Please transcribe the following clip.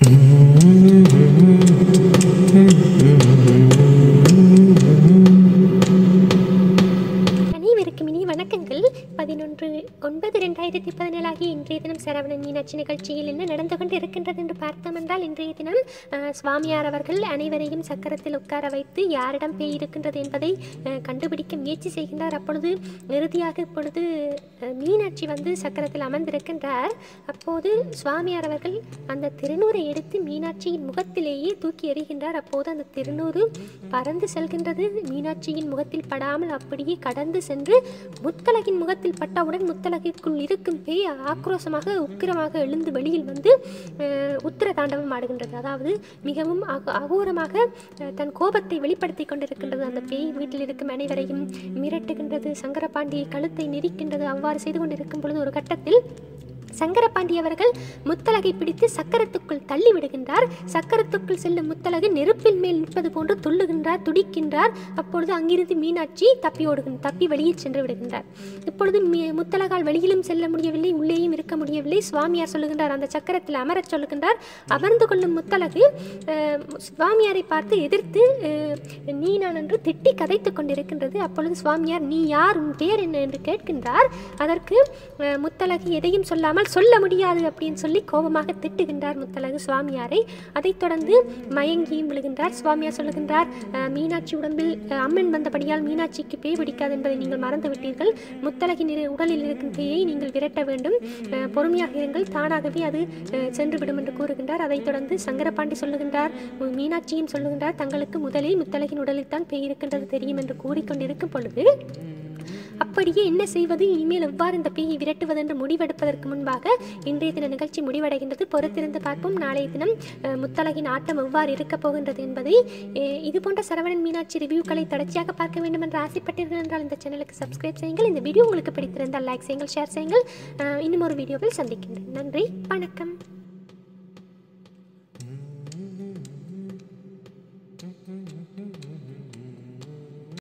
அனைவருக்கும் இனி வணக்கங்கள் பதினொன்று ஒன்பது ரெண்டாயிரத்தி பதினேழாகிய இன்றைய தினம் சரவணன் மீனாட்சி நிகழ்ச்சியில் என்ன நடந்து கொண்டு இருக்கின்றது என்று பார்த்தோம் என்றால் இன்றைய தினம் அஹ், சுவாமியார் அவர்கள் அனைவரையும் சக்கரத்தில் உட்கார வைத்து யாரிடம் பேய் இருக்கின்றது என்பதை அஹ், கண்டுபிடிக்க முயற்சி செய்கின்றார் அப்பொழுது இறுதியாக இப்பொழுது அஹ், மீனாட்சி வந்து சக்கரத்தில் அமர்ந்திருக்கின்றார் அப்போது சுவாமியார் அவர்கள் அந்த திருநூறை எடுத்து மீனாட்சியின் முகத்திலேயே தூக்கி எறிகின்றார் அப்போது அந்த திருநூறு பறந்து செல்கின்றது மீனாட்சியின் முகத்தில் படாமல் அப்படியே கடந்து சென்று முத்தலகின் முகத்தில் பட்டவுடன் முத்தலகிற்குள் இருக்கும் பேய் ஆக்ரோஷமாக உக்கிரமாக எழுந்து வெளியில் வந்து அஹ், உத்திர தாண்டவம் ஆடுகின்றது அதாவது மிகவும் அக- அகோரமாக அஹ், தன் கோபத்தை வெளிப்படுத்தி கொண்டிருக்கின்றது அந்த பேய் வீட்டில் இருக்கும் அனைவரையும் மிரட்டுகின்றது சங்கரபாண்டியை கழுத்தை நெரிக்கின்றது அவ்வாறு செய்து கொண்டிருக்கும் பொழுது ஒரு கட்டத்தில் சங்கரபாண்டி அவர்கள் முத்தலகை பிடித்து சக்கரத்துக்குள் தள்ளி விடுகின்றார் சக்கரத்துக்குள் செல்லும் முத்தலகு நெருப்பின் மேல் நிற்பது போன்று துள்ளுகின்றார் துடிக்கின்றார் அப்பொழுது அங்கிருந்து மீனாட்சி தப்பி ஓடுகின்ற தப்பி வெளியே சென்று விடுகின்றார் இப்பொழுது மீ- முத்தலகால் வெளியிலும் செல்ல முடியவில்லை உள்ளேயும் இருக்க முடியவில்லை சுவாமியார் சொல்லுகின்றார் அந்த சக்கரத்தில் அமரச் சொல்லுகின்றார் அமர்ந்து கொள்ளும் முத்தலகு அஹ், சுவாமியாரை பார்த்து எதிர்த்து அஹ், நீ நான் என்று திட்டி கதைத்துக் கொண்டிருக்கின்றது அப்பொழுது சுவாமியார் நீ யார் உன் பேர் என்ன என்று கேட்கின்றார் அதற்கு அஹ், முத்தலகு எதையும் சொல்லாமல் சொல்ல முடியாது அப்படின்னு சொல்லி கோபமாக திட்டுகின்றார் முத்தலகு சுவாமியாரை அதைத் தொடர்ந்து மயங்கியும் விழுகின்றார் சுவாமியார் சொல்லுகின்றார் அஹ், மீனாட்சி உடம்பில் அஹ், அம்மன் வந்தபடியால் மீனாட்சிக்கு பேய் பிடிக்காது என்பதை நீங்கள் மறந்து விட்டீர்கள் முத்தலகின் இரு- உடலில் இருக்கும் பேயை நீங்கள் விரட்ட வேண்டும் அஹ், பொறுமையாக இருங்கள் தானாகவே அது அஹ், சென்றுவிடும் என்று கூறுகின்றார் அதைத் தொடர்ந்து சங்கரபாண்டி சொல்லுகின்றார் உம், மீனாட்சியும் சொல்லுகின்றார் தங்களுக்கு முதலில் முத்தலகின் உடலில் தான் பேய் இருக்கின்றது தெரியும் என்று கூறிக்கொண்டிருக்கும் பொழுது அப்படியே என்ன செய்வது இனிமேல் எவ்வாறு இந்த பேயை விரட்டுவது என்று முடிவெடுப்பதற்கு முன்பாக இன்றைய தின நிகழ்ச்சி முடிவடைகின்றது பொறுத்திருந்து பார்ப்போம் நாளைய தினம் அஹ், முத்தலகின் ஆட்டம் எவ்வாறு இருக்கப் போகின்றது என்பதை அஹ், இது போன்ற சரவணன் மீனாட்சி ரிவ்யூக்களை தொடர்ச்சியாக பார்க்க வேண்டும் என்று ஆசைப்பட்டீர்கள் என்றால் இந்த சேனலுக்கு சப்ஸ்கிரைப் செய்யுங்கள் இந்த வீடியோ உங்களுக்கு பிடித்திருந்தால் லைக் செய்யுங்கள் ஷேர் செய்யுங்கள் அஹ், இன்னும் ஒரு வீடியோவில் சந்திக்கின்றேன் நன்றி வணக்கம்